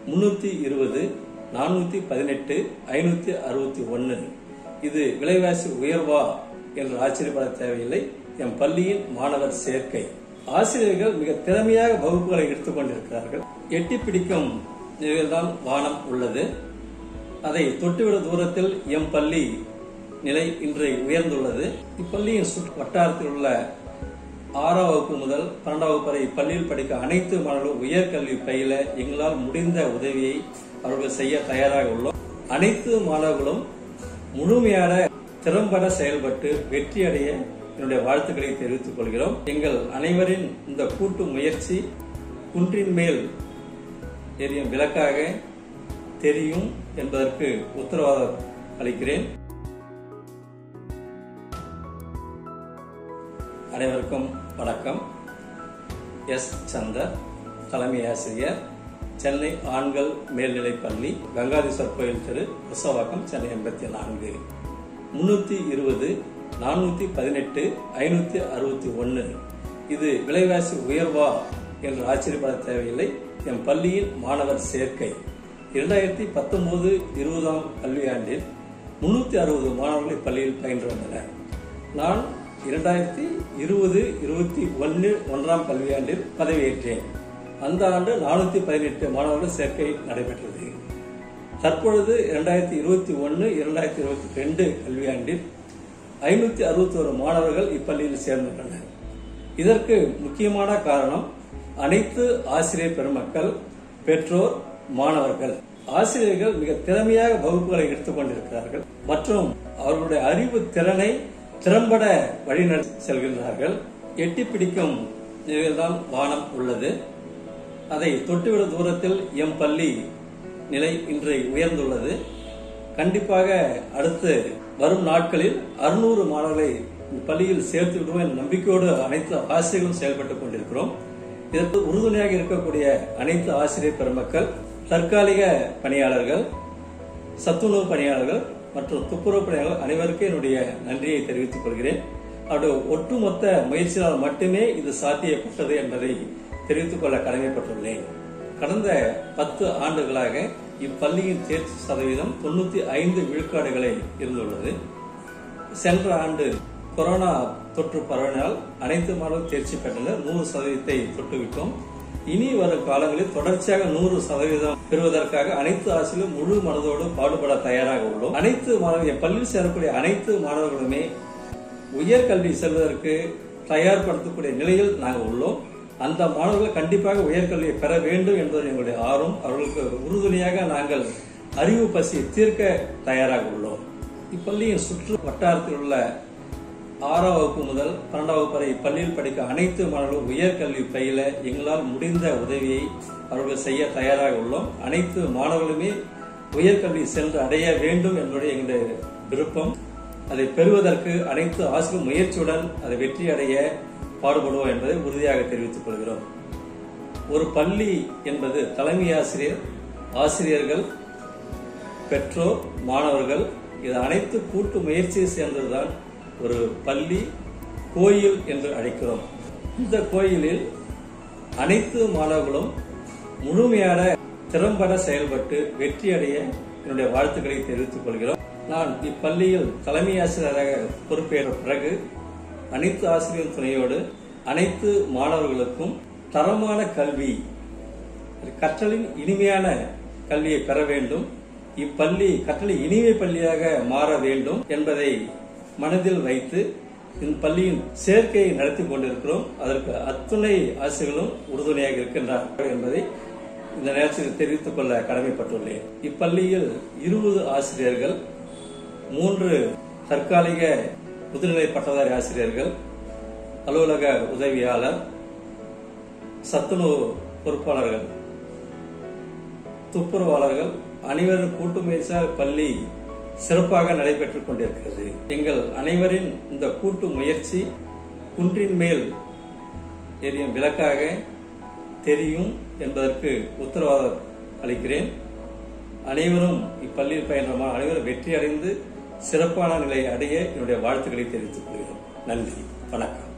முன்னூத்தி இருபது நானூத்தி பதினெட்டு ஐநூத்தி அறுபத்தி ஒன்னு இது விலைவாசி உயர்வா என்று ஆச்சரியப்பட தேவையில்லை என் பள்ளியின் மாணவர் சேர்க்கை ஆசிரியர்கள் மிக திறமையாக வகுப்புகளை எடுத்துக் கொண்டிருக்கிறார்கள் எட்டி பிடிக்கும் நிலையில்தான் வானம் உள்ளது அதை தொட்டுவிட தூரத்தில் எம் பள்ளி நிலை இன்று உயர்ந்துள்ளது இப்பள்ளியின் சுற்று வட்டாரத்தில் உள்ள ஆறாம் வகுப்பு முதல் பன்னெண்டாம் வகுப்பு வரை இப்பள்ளியில் படிக்க அனைத்து மாணவர்களும் உயர்கல்வி பயில எங்களால் முடிந்த உதவியை அவர்கள் செய்ய தயாராக உள்ளோம் அனைத்து மாணவர்களும் முழுமையான திறம்பட செயல்பட்டு வெற்றி அடைய என்னுடைய வாழ்த்துக்களை தெரிவித்துக் கொள்கிறோம் எங்கள் அனைவரின் இந்த கூட்டு முயற்சி குன்றின் மேல் எரியும் விளக்காக தெரியும் என்பதற்கு உத்தரவாதம் அளிக்கிறேன் அனைவருக்கும் வணக்கம் எஸ் சந்தர் தலைமை ஆசிரியர் சென்னை ஆண்கள் மேல்நிலைப் பள்ளி கங்காதீஸ்வர் கோயில் தெரு உசவாக்கம் சென்னை எண்பத்தி நான்கு முன்னூத்தி இருபது நானூத்தி பதினெட்டு ஐநூத்தி அறுபத்தி ஒன்னு இது விலைவாசி உயர்வா என்று ஆச்சரியப்பட தேவையில்லை என் பள்ளியின் மாணவர் சேர்க்கை இரண்டாயிரத்தி பத்தொன்பது இருபதாம் கல்வியாண்டில் முன்னூத்தி அறுபது மாணவர்கள் இப்பள்ளியில் பயின்று வந்தனர் நான் இரண்டாயிரத்தி இருபது இருபத்தி ஒன்று ஒன்றாம் கல்வியாண்டில் பதவியேற்றேன் அந்த ஆண்டு நானூத்தி பதினெட்டு மாணவர்கள் சேர்க்கை நடைபெற்றது தற்பொழுது இரண்டாயிரத்தி இருபத்தி ஒன்று இரண்டாயிரத்தி இருபத்தி ரெண்டு கல்வியாண்டில் ஐநூத்தி அறுபத்தி ஒரு மாணவர்கள் இப்பள்ளியில் சேர்ந்துள்ளனர் இதற்கு முக்கியமான காரணம் அனைத்து ஆசிரியர் பெருமக்கள் பெற்றோர் மாணவர்கள் ஆசிரியர்கள் மிக திறமையாக வகுப்புகளை எடுத்துக் கொண்டிருக்கிறார்கள் மற்றும் அவர்களுடைய அறிவு திறனை திறம்பட வழிநடத்தி செல்கின்றார்கள் எட்டி பிடிக்கும் நிலையில்தான் வானம் உள்ளது அதை தொட்டுவிட தூரத்தில் எம் பள்ளி நிலை இன்று உயர்ந்துள்ளது கண்டிப்பாக அடுத்து வரும் நாட்களில் அறுநூறு மாணவர்களை பள்ளியில் சேர்த்து விடுவோம் என்ற நம்பிக்கையோடு அனைத்து ஆசிரியர்களும் செயல்பட்டுக் கொண்டிருக்கிறோம் இதற்கு உறுதுணையாக இருக்கக்கூடிய அனைத்து ஆசிரியர் பெருமக்கள் தற்காலிக பணியாளர்கள் சத்துணவு பணியாளர்கள் மற்றும் துப்புரவு பணியாளர்கள் அனைவருக்கும் என்னுடைய நன்றியை தெரிவித்துக் கொள்கிறேன் அவருடைய ஒட்டுமொத்த முயற்சியால் மட்டுமே இது சாத்தியப்பட்டது என்பதை தெரிவித்துக் கொள்ள கடமைப்பட்டுள்ளேன் கடந்த பத்து ஆண்டுகளாக இப்பள்ளியின் தேர்ச்சி சதவீதம் தொண்ணூத்தி ஐந்து விழுக்காடுகளை இருந்துள்ளது சென்ற ஆண்டு கொரோனா தொற்று பரவினால் அனைத்து மாணவர்கள் தேர்ச்சி பெற்றனர் நூறு சதவீதத்தை தொட்டுவிட்டோம் இனி வரும் காலங்களில் தொடர்ச்சியாக நூறு சதவீதம் பெறுவதற்காக அனைத்து ஆசிரியர்களும் முழு மனதோடு பாடுபட தயாராக உள்ளோம் அனைத்து மாணவர்கள் பள்ளியில் சேரக்கூடிய அனைத்து மாணவர்களுமே உயர்கல்வி செல்வதற்கு தயார்படுத்தக்கூடிய நிலையில் நாங்கள் உள்ளோம் அந்த மாணவர்கள் கண்டிப்பாக உயர்கல்வியை பெற வேண்டும் என்பது எங்களுடைய ஆர்வம் அவர்களுக்கு உறுதுணையாக நாங்கள் அறிவு பசி தீர்க்க தயாராக உள்ளோம் இப்பள்ளியின் சுற்று வட்டாரத்தில் உள்ள ஆறாம் வகுப்பு முதல் பன்னெண்டாம் வகுப்பு வரை இப்பள்ளியில் படிக்க அனைத்து மாணவர்களும் உயர்கல்வி பயில எங்களால் முடிந்த உதவியை அவர்கள் செய்ய தயாராக உள்ளோம் அனைத்து மாணவர்களுமே உயர்கல்வி சென்று அடைய வேண்டும் என்பது எங்களுடைய விருப்பம் அதை பெறுவதற்கு அனைத்து ஆசிரியர் முயற்சியுடன் அதை வெற்றி அடைய பாடுபடுவோம் என்பதை உறுதியாக தெரிவித்துக் கொள்கிறோம் ஒரு பள்ளி என்பது தலைமை ஆசிரியர் ஆசிரியர்கள் பெற்றோர் மாணவர்கள் இது அனைத்து கூட்டு முயற்சியை சேர்ந்ததுதான் ஒரு பள்ளி கோயில் என்று அழைக்கிறோம் இந்த கோயிலில் அனைத்து மாணவர்களும் முழுமையான திறம்பட செயல்பட்டு வெற்றி அடைய என்னுடைய வாழ்த்துக்களை தெரிவித்துக் கொள்கிறோம் நான் இப்பள்ளியில் தலைமை ஆசிரியராக பொறுப்பேற்ற பிறகு அனைத்து ஆசிரியர் துணையோடு அனைத்து மாணவர்களுக்கும் தரமான கல்வி கற்றலின் இனிமையான கல்வியை பெற வேண்டும் இப்பள்ளி கற்றலை இனிமை பள்ளியாக மாற வேண்டும் என்பதை மனதில் வைத்து இந்த பள்ளியின் சேர்க்கையை நடத்தி கொண்டிருக்கிறோம் அதற்கு அத்துணை ஆசிரியர்களும் உறுதுணையாக இருக்கின்றார்கள் என்பதை இந்த நேரத்தில் தெரிவித்துக் கொள்ள கடமைப்பட்டுள்ளேன் இப்பள்ளியில் இருபது ஆசிரியர்கள் மூன்று தற்காலிக முதுநிலை பட்டதாரி ஆசிரியர்கள் அலுவலக உதவியாளர் சத்துணவு பொறுப்பாளர்கள் துப்புரவாளர்கள் அனைவரும் கூட்டு முயற்சியால் பள்ளி சிறப்பாக நடைபெற்றுக் கொண்டிருக்கிறது எங்கள் அனைவரின் இந்த கூட்டு முயற்சி குன்றின் மேல் எரியும் விளக்காக தெரியும் என்பதற்கு உத்தரவாதம் அளிக்கிறேன் அனைவரும் இப்பள்ளியில் பயின்ற மா- அனைவரும் வெற்றி அடைந்து சிறப்பான நிலையை அடைய என்னுடைய வாழ்த்துக்களை தெரிவித்துக் கொள்கிறோம் நன்றி வணக்கம்